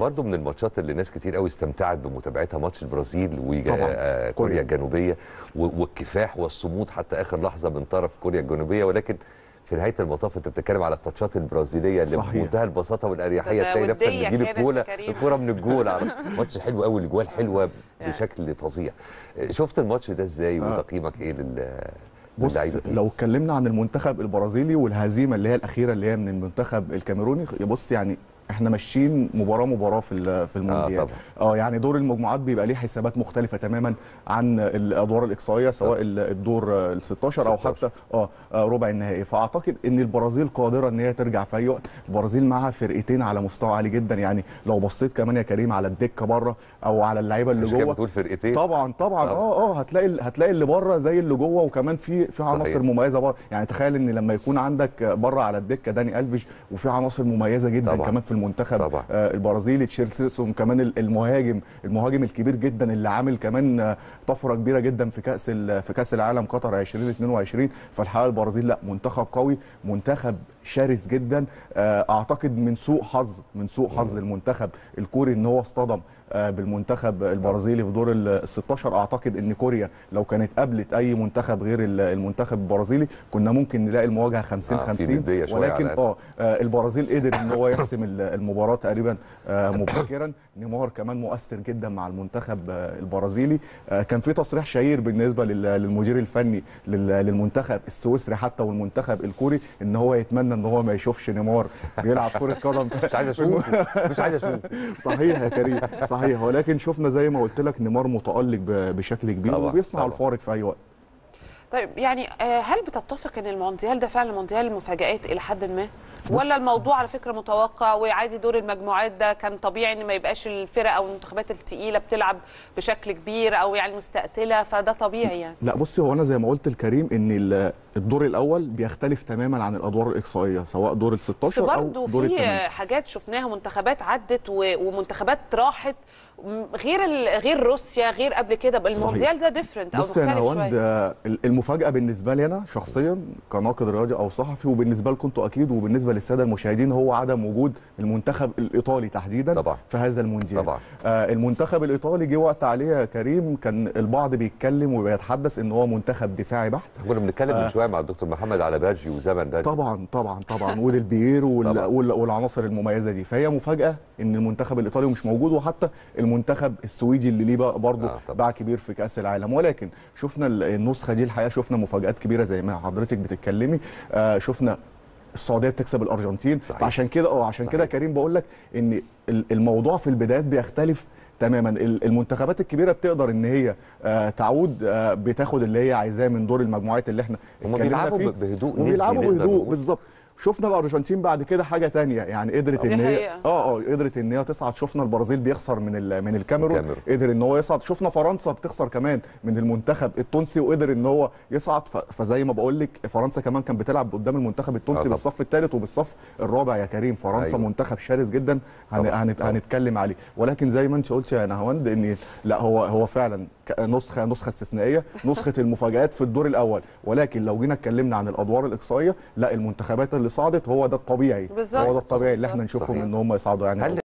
برضو من الماتشات اللي ناس كتير قوي استمتعت بمتابعتها ماتش البرازيل طبعاً. وكوريا كوريا. الجنوبيه و- والكفاح والصمود حتى اخر لحظه من طرف كوريا الجنوبيه ولكن في نهايه المطاف انت بتتكلم على التاتشات البرازيليه اللي صحيح. بمنتهى البساطه والاريحيه ده تلاقي نفسك ودية بتجيب كانت الكوره يا كريم. الكوره من الجول على ماتش حلو قوي الاجوال حلوه يعني. بشكل فظيع شفت الماتش ده ازاي آه. وتقييمك ايه لل بص للعيبة فيه؟ لو اتكلمنا عن المنتخب البرازيلي والهزيمه اللي هي الاخيره اللي هي من المنتخب الكاميروني بص يعني احنا ماشيين مباراه مباراه في ال- في المونديال طبعاً. اه يعني دور المجموعات بيبقى ليه حسابات مختلفه تماما عن الادوار الاقصائيه سواء ال- الدور ال 16 او 16. حتى اه آه، ربع النهائي فاعتقد ان البرازيل قادره ان هي ترجع في اي وقت البرازيل معاها فرقتين على مستوى عالي جدا يعني لو بصيت كمان يا كريم على الدكه بره او على اللعيبه اللي عشان كده جوه بتقول فرقتين طبعا طبعا طبعاً. اه اه هتلاقي هتلاقي اللي بره زي اللي جوه وكمان في في عناصر صحيح. مميزه بره يعني تخيل ان لما يكون عندك بره على الدكه داني الفيش وفي عناصر مميزه جدا طبعاً. كمان في المنتخب طبعاً. آه البرازيلي تشيلسون كمان ال- المهاجم المهاجم الكبير جدا اللي عامل كمان آه، طفره كبيره جدا في كاس ال- في كاس العالم قطر 2022 فالحقيقه البرازيل لا منتخب قوي منتخب شرس جدا آه، اعتقد من سوء حظ من سوء حظ المنتخب الكوري ان هو اصطدم آه، بالمنتخب البرازيلي في دور ال 16 اعتقد ان كوريا لو كانت قابلت اي منتخب غير ال- المنتخب البرازيلي كنا ممكن نلاقي المواجهه 50 آه، في 50 ندية شوية ولكن على الأقل. اه آه، البرازيل قدر ان هو يحسم ال- المباراه تقريبا آه، مبكرا نيمار كمان مؤثر جدا مع المنتخب آه، البرازيلي آه، كان في تصريح شهير بالنسبه لل- للمدير الفني لل- للمنتخب السويسري حتى والمنتخب الكوري ان هو يتمنى ان هو ما يشوفش نيمار بيلعب كره قدم مش عايز اشوفه مش عايز اشوفه صحيح يا كريم صحيح ولكن شفنا زي ما قلت لك نيمار متالق ب- بشكل كبير طبعاً، وبيصنع طبعاً. الفارق في اي وقت طيب يعني آه، هل بتتفق ان المونديال ده فعلا مونديال المفاجآت الى حد ما بص- ولا الموضوع على فكره متوقع وعادي دور المجموعات ده كان طبيعي ان ما يبقاش الفرق او المنتخبات التقيله بتلعب بشكل كبير او يعني مستقتله فده طبيعي يعني لا بصي هو انا زي ما قلت لكريم ان ال- الدور الاول بيختلف تماما عن الادوار الاقصائيه سواء دور ال بس 16 او برضه دور في الثمانيه حاجات شفناها منتخبات عدت و- ومنتخبات راحت م- غير ال- غير روسيا غير قبل كده المونديال ده ديفرنت او بص يا مختلف نهاوند شويه آه، المفاجاه بالنسبه لي انا شخصيا كناقد رياضي او صحفي وبالنسبه لكم انتوا اكيد وبالنسبه للساده المشاهدين هو عدم وجود المنتخب الايطالي تحديدا طبعاً. في هذا المونديال طبعاً. آه المنتخب الايطالي جه وقت عليه يا كريم كان البعض بيتكلم وبيتحدث ان هو منتخب دفاعي بحت كنا بنتكلم آه. من شويه مع الدكتور محمد على باجي وزمن باجي طبعا طبعا طبعا وديل بييرو وال- طبعاً. وال- والعناصر المميزه دي فهي مفاجاه ان المنتخب الايطالي مش موجود وحتى المنتخب السويدي اللي ليه بقى برضه آه، طبعاً. باع كبير في كاس العالم ولكن شفنا ال- النسخه دي الحقيقه شفنا مفاجات كبيره زي ما حضرتك بتتكلمي آه شفنا السعوديه بتكسب الارجنتين صحيح. فعشان كده اه عشان كده صحيح. كريم بقول لك ان ال- الموضوع في البدايات بيختلف تماما ال- المنتخبات الكبيره بتقدر ان هي آه تعود آه بتاخد اللي هي عايزاه من دور المجموعات اللي احنا هم اتكلمنا بيلعبوا فيه. ب- بهدوء نسبي وبيلعبوا نقدر بهدوء نقول. بالظبط شفنا الارجنتين بعد كده حاجه تانية يعني قدرت دي ان هي حقيقة. اه اه قدرت ان هي تصعد شفنا البرازيل بيخسر من ال- من الكاميرون الكاميرون. قدر ان هو يصعد شفنا فرنسا بتخسر كمان من المنتخب التونسي وقدر ان هو يصعد ف- فزي ما بقول لك فرنسا كمان كان بتلعب قدام المنتخب التونسي طبعا. بالصف الثالث وبالصف الرابع يا كريم فرنسا أيوة. أيوة. منتخب شرس جدا هن طبعا. هنت طبعا. هنتكلم عليه ولكن زي ما انت قلت يا نهاوند ان لا هو هو فعلا ك- نسخه نسخه استثنائيه نسخه المفاجات في الدور الاول ولكن لو جينا اتكلمنا عن الادوار الاقصائيه لا المنتخبات اللي صعدت هو ده الطبيعي بالظبط. هو ده الطبيعي اللي احنا بالظبط. نشوفهم صحيح. ان هم يصعدوا يعني هل